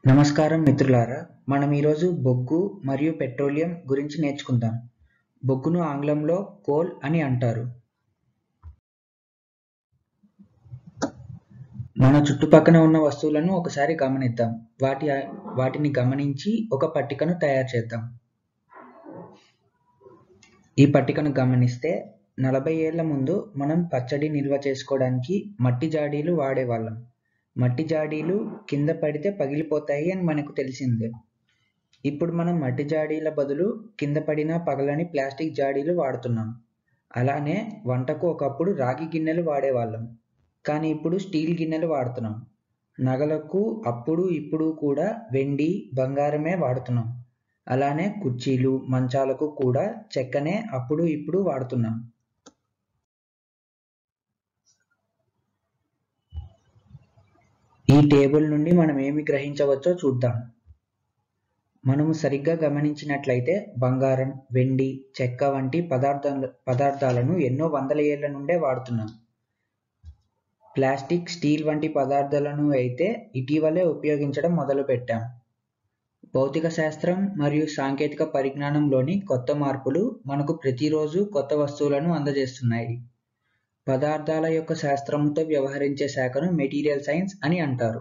నమస్కారం మిత్రులారా మనం ఈరోజు బొగ్గు మరియు పెట్రోలియం గురించి నేర్చుకుందాం బొగ్గును ఆంగ్లంలో కోల్ అని అంటారు మన చుట్టుపక్కన ఉన్న వస్తువులను ఒకసారి గమనిద్దాం వాటి వాటిని గమనించి ఒక పట్టికను తయారు చేద్దాం ఈ పట్టికను గమనిస్తే నలభై ఏళ్ల ముందు మనం పచ్చడి నిల్వ చేసుకోవడానికి మట్టి జాడీలు వాడేవాళ్ళం మట్టి జాడీలు కింద పడితే పగిలిపోతాయి అని మనకు తెలిసిందే ఇప్పుడు మనం మట్టి జాడీల బదులు కింద పడిన పగలని ప్లాస్టిక్ జాడీలు వాడుతున్నాం అలానే వంటకు ఒకప్పుడు రాగి గిన్నెలు వాడేవాళ్ళం కానీ ఇప్పుడు స్టీల్ గిన్నెలు వాడుతున్నాం నగలకు అప్పుడు ఇప్పుడు కూడా వెండి బంగారమే వాడుతున్నాం అలానే కుర్చీలు మంచాలకు కూడా చెక్కనే అప్పుడు ఇప్పుడు వాడుతున్నాం ఈ టేబుల్ నుండి మనం ఏమి గ్రహించవచ్చో చూద్దాం మనము సరిగ్గా గమనించినట్లయితే బంగారం వెండి చెక్క వంటి పదార్థాల పదార్థాలను ఎన్నో వందల ఏళ్ల నుండే వాడుతున్నాం ప్లాస్టిక్ స్టీల్ వంటి పదార్థాలను అయితే ఇటీవలే ఉపయోగించడం మొదలుపెట్టాం భౌతిక శాస్త్రం మరియు సాంకేతిక పరిజ్ఞానంలోని కొత్త మార్పులు మనకు ప్రతిరోజు కొత్త వస్తువులను అందజేస్తున్నాయి పదార్థాల యొక్క శాస్త్రంతో వ్యవహరించే శాఖను మెటీరియల్ సైన్స్ అని అంటారు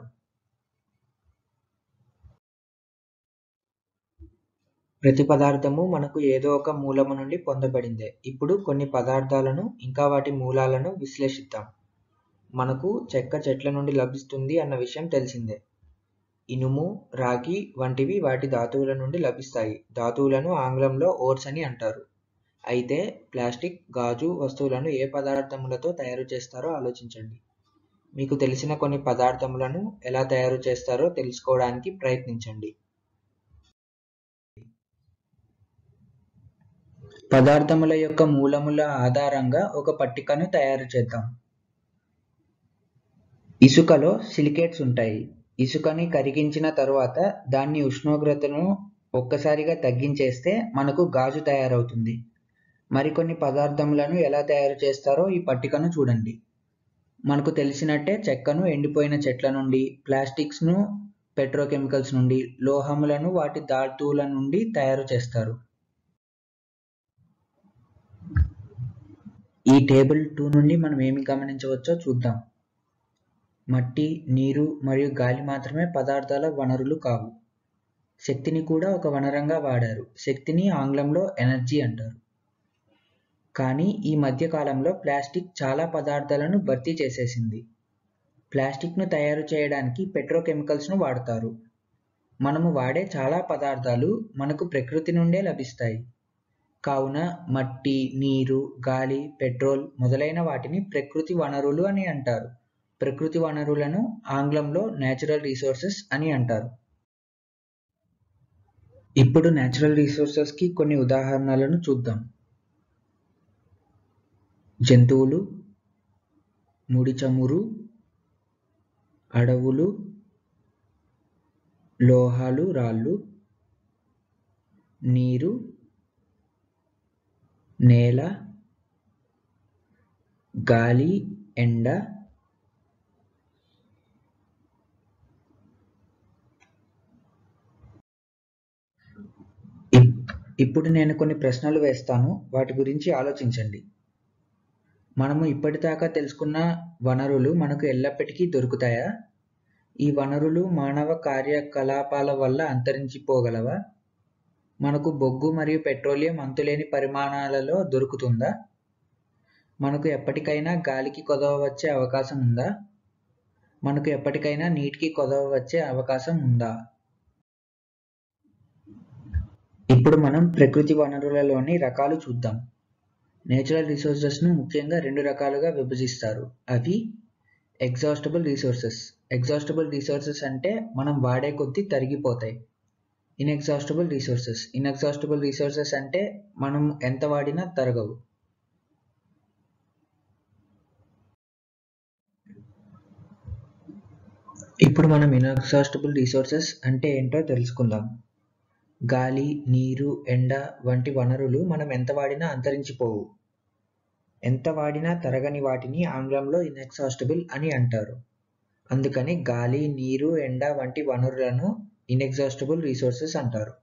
ప్రతి పదార్థము మనకు ఏదో ఒక మూలము నుండి పొందబడిందే ఇప్పుడు కొన్ని పదార్థాలను ఇంకా వాటి మూలాలను విశ్లేషిద్దాం మనకు చెక్క చెట్ల నుండి లభిస్తుంది అన్న విషయం తెలిసిందే ఇనుము రాగి వంటివి వాటి ధాతువుల నుండి లభిస్తాయి ధాతువులను ఆంగ్లంలో ఓర్స్ అని అంటారు అయితే ప్లాస్టిక్ గాజు వస్తువులను ఏ పదార్థములతో తయారు చేస్తారో ఆలోచించండి మీకు తెలిసిన కొన్ని పదార్థములను ఎలా తయారు చేస్తారో తెలుసుకోవడానికి ప్రయత్నించండి పదార్థముల యొక్క మూలముల ఆధారంగా ఒక పట్టికను తయారు చేద్దాం ఇసుకలో సిలికేట్స్ ఉంటాయి ఇసుకని కరిగించిన తరువాత దాన్ని ఉష్ణోగ్రతను ఒక్కసారిగా తగ్గించేస్తే మనకు గాజు తయారవుతుంది మరికొన్ని పదార్థములను ఎలా తయారు చేస్తారో ఈ పట్టికను చూడండి మనకు తెలిసినట్టే చెక్కను ఎండిపోయిన చెట్ల నుండి ప్లాస్టిక్స్ను పెట్రోకెమికల్స్ నుండి లోహములను వాటి ధాతువుల నుండి తయారు చేస్తారు ఈ టేబుల్ టూ నుండి మనం ఏమి గమనించవచ్చో చూద్దాం మట్టి నీరు మరియు గాలి మాత్రమే పదార్థాల వనరులు కావు శక్తిని కూడా ఒక వనరంగా వాడారు శక్తిని ఆంగ్లంలో ఎనర్జీ అంటారు కానీ ఈ మధ్య కాలంలో ప్లాస్టిక్ చాలా పదార్థాలను భర్తీ చేసేసింది ప్లాస్టిక్ను తయారు చేయడానికి పెట్రోకెమికల్స్ను వాడతారు మనము వాడే చాలా పదార్థాలు మనకు ప్రకృతి నుండే లభిస్తాయి కావున మట్టి నీరు గాలి పెట్రోల్ మొదలైన వాటిని ప్రకృతి వనరులు అని అంటారు ప్రకృతి వనరులను ఆంగ్లంలో న్యాచురల్ రీసోర్సెస్ అని అంటారు ఇప్పుడు న్యాచురల్ రీసోర్సెస్కి కొన్ని ఉదాహరణలను చూద్దాం జంతువులు ముడి చమురు అడవులు లోహాలు రాళ్ళు నీరు నేల గాలి ఎండ ఇప్పుడు నేను కొన్ని ప్రశ్నలు వేస్తాను వాటి గురించి ఆలోచించండి మనము ఇప్పటిదాకా తెలుసుకున్న వనరులు మనకు ఎల్లప్పటికీ దొరుకుతాయా ఈ వనరులు మానవ కార్యకలాపాల వల్ల అంతరించిపోగలవా మనకు బొగ్గు మరియు పెట్రోలియం అంతులేని పరిమాణాలలో దొరుకుతుందా మనకు ఎప్పటికైనా గాలికి కొదవ వచ్చే అవకాశం ఉందా మనకు ఎప్పటికైనా నీటికి కొదవ వచ్చే అవకాశం ఉందా ఇప్పుడు మనం ప్రకృతి వనరులలోని రకాలు చూద్దాం నేచురల్ రిసోర్సెస్ను ముఖ్యంగా రెండు రకాలుగా విభజిస్తారు అవి ఎగ్జాస్టబుల్ రిసోర్సెస్ ఎగ్జాస్టబుల్ రిసోర్సెస్ అంటే మనం వాడే కొద్దీ తరిగిపోతాయి ఇన్ఎగ్జాస్టబుల్ రిసోర్సెస్ ఇన్ఎగ్జాస్టబుల్ రిసోర్సెస్ అంటే మనం ఎంత వాడినా తరగవు ఇప్పుడు మనం ఇన్ఎగ్జాస్టబుల్ రిసోర్సెస్ అంటే ఏంటో తెలుసుకుందాం గాలి నీరు ఎండ వంటి వనరులు మనం ఎంత వాడినా అంతరించిపోవు ఎంత వాడినా తరగని వాటిని ఆంగ్లంలో ఇన్ఎగ్జాస్టబుల్ అని అంటారు అందుకని గాలి నీరు ఎండ వంటి వనరులను ఇన్ఎగ్జాస్టిబుల్ రీసోర్సెస్ అంటారు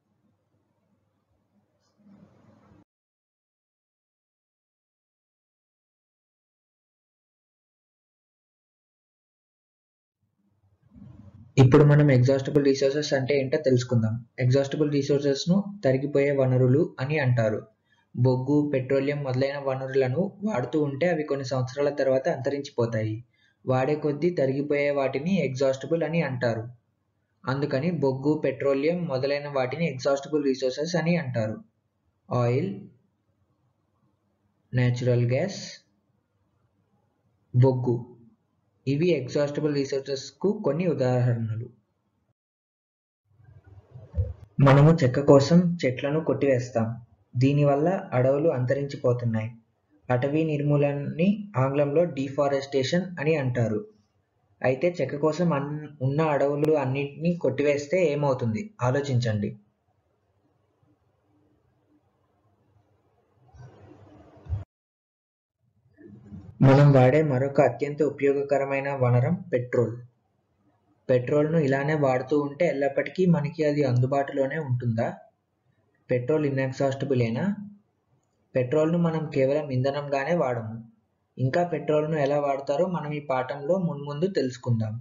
ఇప్పుడు మనం ఎగ్జాస్టిబుల్ రీసోర్సెస్ అంటే ఏంటో తెలుసుకుందాం ఎగ్జాస్టిబుల్ రీసోర్సెస్ను తరిగిపోయే వనరులు అని అంటారు బొగ్గు పెట్రోలియం మొదలైన వనరులను వాడుతూ ఉంటే అవి కొన్ని సంవత్సరాల తర్వాత అంతరించిపోతాయి వాడే కొద్దీ తరిగిపోయే వాటిని ఎగ్జాస్టిబుల్ అని అంటారు అందుకని బొగ్గు పెట్రోలియం మొదలైన వాటిని ఎగ్జాస్టిబుల్ రీసోర్సెస్ అని అంటారు ఆయిల్ న్యాచురల్ గ్యాస్ బొగ్గు ఇవి ఎగ్జాస్టిబుల్ రీసోర్సెస్కు కొన్ని ఉదాహరణలు మనము చెక్క కోసం చెట్లను కొట్టివేస్తాం దీనివల్ల అడవులు అంతరించిపోతున్నాయి అటవీ నిర్మూలనని ఆంగ్లంలో డీఫారెస్టేషన్ అని అంటారు అయితే చెక్క కోసం అన్ ఉన్న అడవులు అన్నింటినీ కొట్టివేస్తే ఏమవుతుంది ఆలోచించండి మనం వాడే మరొక అత్యంత ఉపయోగకరమైన వనరం పెట్రోల్ పెట్రోల్ను ఇలానే వాడుతూ ఉంటే ఎల్లప్పటికీ మనకి అది అందుబాటులోనే ఉంటుందా పెట్రోల్ ఇన్ఎగ్జాస్టిబులేనా పెట్రోల్ను మనం కేవలం ఇంధనంగానే వాడము ఇంకా పెట్రోల్ను ఎలా వాడతారో మనం ఈ పాఠంలో మున్ముందు తెలుసుకుందాం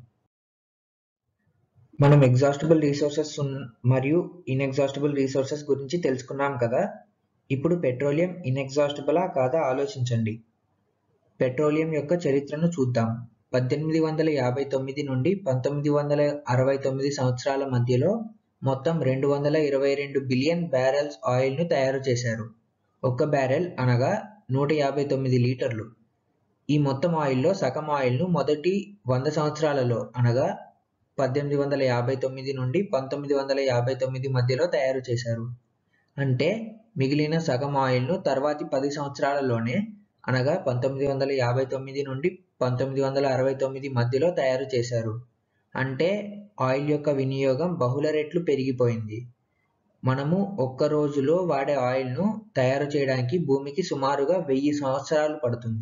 మనం ఎగ్జాస్టిబుల్ రీసోర్సెస్ మరియు ఇన్ఎగ్జాస్టిబుల్ రీసోర్సెస్ గురించి తెలుసుకున్నాం కదా ఇప్పుడు పెట్రోలియం ఇన్ఎగ్జాస్టిబులా కాదా ఆలోచించండి పెట్రోలియం యొక్క చరిత్రను చూద్దాం పద్దెనిమిది వందల యాభై తొమ్మిది నుండి పంతొమ్మిది వందల అరవై తొమ్మిది సంవత్సరాల మధ్యలో మొత్తం రెండు వందల ఇరవై రెండు బిలియన్ బ్యారెల్స్ ఆయిల్ను తయారు చేశారు ఒక్క బ్యారెల్ అనగా నూట యాభై తొమ్మిది లీటర్లు ఈ మొత్తం ఆయిల్లో సగం ఆయిల్ను మొదటి వంద సంవత్సరాలలో అనగా పద్దెనిమిది వందల యాభై తొమ్మిది నుండి పంతొమ్మిది వందల యాభై తొమ్మిది మధ్యలో తయారు చేశారు అంటే మిగిలిన సగం ఆయిల్ను తర్వాతి పది సంవత్సరాలలోనే అనగా పంతొమ్మిది వందల యాభై తొమ్మిది నుండి పంతొమ్మిది వందల అరవై తొమ్మిది మధ్యలో తయారు చేశారు అంటే ఆయిల్ యొక్క వినియోగం బహుళ రెట్లు పెరిగిపోయింది మనము ఒక్క రోజులో వాడే ఆయిల్ను తయారు చేయడానికి భూమికి సుమారుగా వెయ్యి సంవత్సరాలు పడుతుంది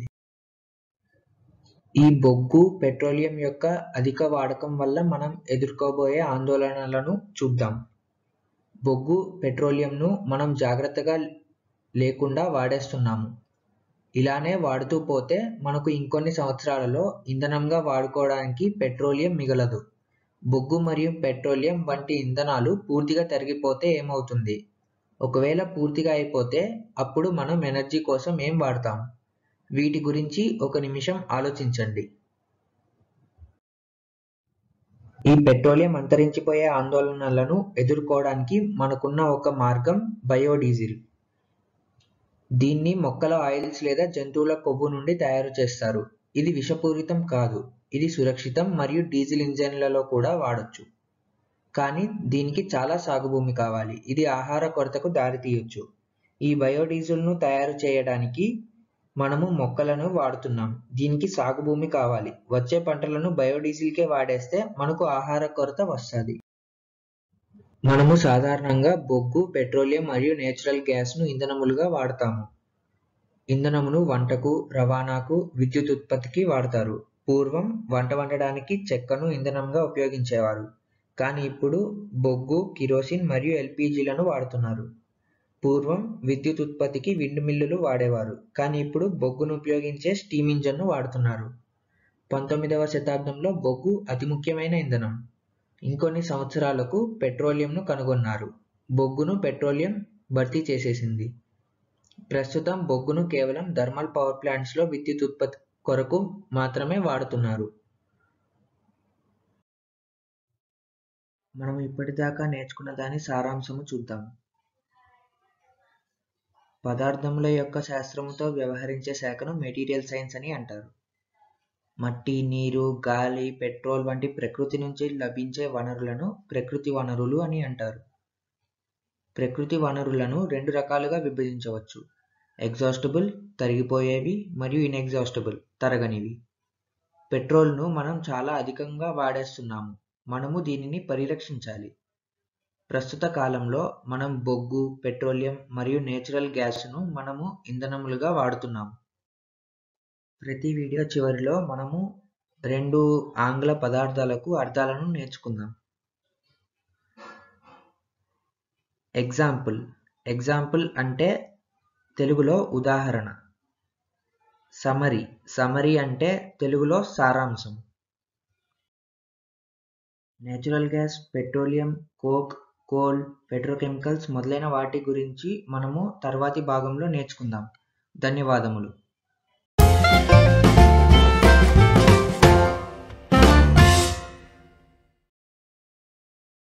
ఈ బొగ్గు పెట్రోలియం యొక్క అధిక వాడకం వల్ల మనం ఎదుర్కోబోయే ఆందోళనలను చూద్దాం బొగ్గు పెట్రోలియంను మనం జాగ్రత్తగా లేకుండా వాడేస్తున్నాము ఇలానే వాడుతూ పోతే మనకు ఇంకొన్ని సంవత్సరాలలో ఇంధనంగా వాడుకోవడానికి పెట్రోలియం మిగలదు బొగ్గు మరియు పెట్రోలియం వంటి ఇంధనాలు పూర్తిగా తరిగిపోతే ఏమవుతుంది ఒకవేళ పూర్తిగా అయిపోతే అప్పుడు మనం ఎనర్జీ కోసం ఏం వాడతాం వీటి గురించి ఒక నిమిషం ఆలోచించండి ఈ పెట్రోలియం అంతరించిపోయే ఆందోళనలను ఎదుర్కోవడానికి మనకున్న ఒక మార్గం బయోడీజిల్ దీన్ని మొక్కల ఆయిల్స్ లేదా జంతువుల కొవ్వు నుండి తయారు చేస్తారు ఇది విషపూరితం కాదు ఇది సురక్షితం మరియు డీజిల్ ఇంజన్లలో కూడా వాడొచ్చు కానీ దీనికి చాలా సాగు భూమి కావాలి ఇది ఆహార కొరతకు దారితీయొచ్చు ఈ బయోడీజిల్ను తయారు చేయడానికి మనము మొక్కలను వాడుతున్నాం దీనికి సాగు భూమి కావాలి వచ్చే పంటలను బయోడీజిల్కే వాడేస్తే మనకు ఆహార కొరత వస్తుంది మనము సాధారణంగా బొగ్గు పెట్రోలియం మరియు నేచురల్ గ్యాస్ను ఇంధనములుగా వాడతాము ఇంధనమును వంటకు రవాణాకు విద్యుత్ ఉత్పత్తికి వాడతారు పూర్వం వంట వండడానికి చెక్కను ఇంధనంగా ఉపయోగించేవారు కానీ ఇప్పుడు బొగ్గు కిరోసిన్ మరియు ఎల్పిజీలను వాడుతున్నారు పూర్వం విద్యుత్ ఉత్పత్తికి విండ్ మిల్లులు వాడేవారు కానీ ఇప్పుడు బొగ్గును ఉపయోగించే స్టీమ్ ఇంజన్ను వాడుతున్నారు పంతొమ్మిదవ శతాబ్దంలో బొగ్గు అతి ముఖ్యమైన ఇంధనం ఇంకొన్ని సంవత్సరాలకు పెట్రోలియంను కనుగొన్నారు బొగ్గును పెట్రోలియం భర్తీ చేసేసింది ప్రస్తుతం బొగ్గును కేవలం థర్మల్ పవర్ ప్లాంట్స్లో విద్యుత్ ఉత్పత్తి కొరకు మాత్రమే వాడుతున్నారు మనం ఇప్పటిదాకా నేర్చుకున్న దాని సారాంశము చూద్దాం పదార్థముల యొక్క శాస్త్రముతో వ్యవహరించే శాఖను మెటీరియల్ సైన్స్ అని అంటారు మట్టి నీరు గాలి పెట్రోల్ వంటి ప్రకృతి నుంచి లభించే వనరులను ప్రకృతి వనరులు అని అంటారు ప్రకృతి వనరులను రెండు రకాలుగా విభజించవచ్చు ఎగ్జాస్టబుల్ తరిగిపోయేవి మరియు ఇన్ఎగ్జాస్టబుల్ తరగనివి పెట్రోల్ను మనం చాలా అధికంగా వాడేస్తున్నాము మనము దీనిని పరిరక్షించాలి ప్రస్తుత కాలంలో మనం బొగ్గు పెట్రోలియం మరియు నేచురల్ గ్యాస్ను మనము ఇంధనములుగా వాడుతున్నాము ప్రతి వీడియో చివరిలో మనము రెండు ఆంగ్ల పదార్థాలకు అర్థాలను నేర్చుకుందాం ఎగ్జాంపుల్ ఎగ్జాంపుల్ అంటే తెలుగులో ఉదాహరణ సమరీ సమరీ అంటే తెలుగులో సారాంశం natural gas petroleum coke coal petrochemicals మొదలైన వాటి గురించి మనము తర్వాతి భాగంలో నేర్చుకుందాం ధన్యవాదములు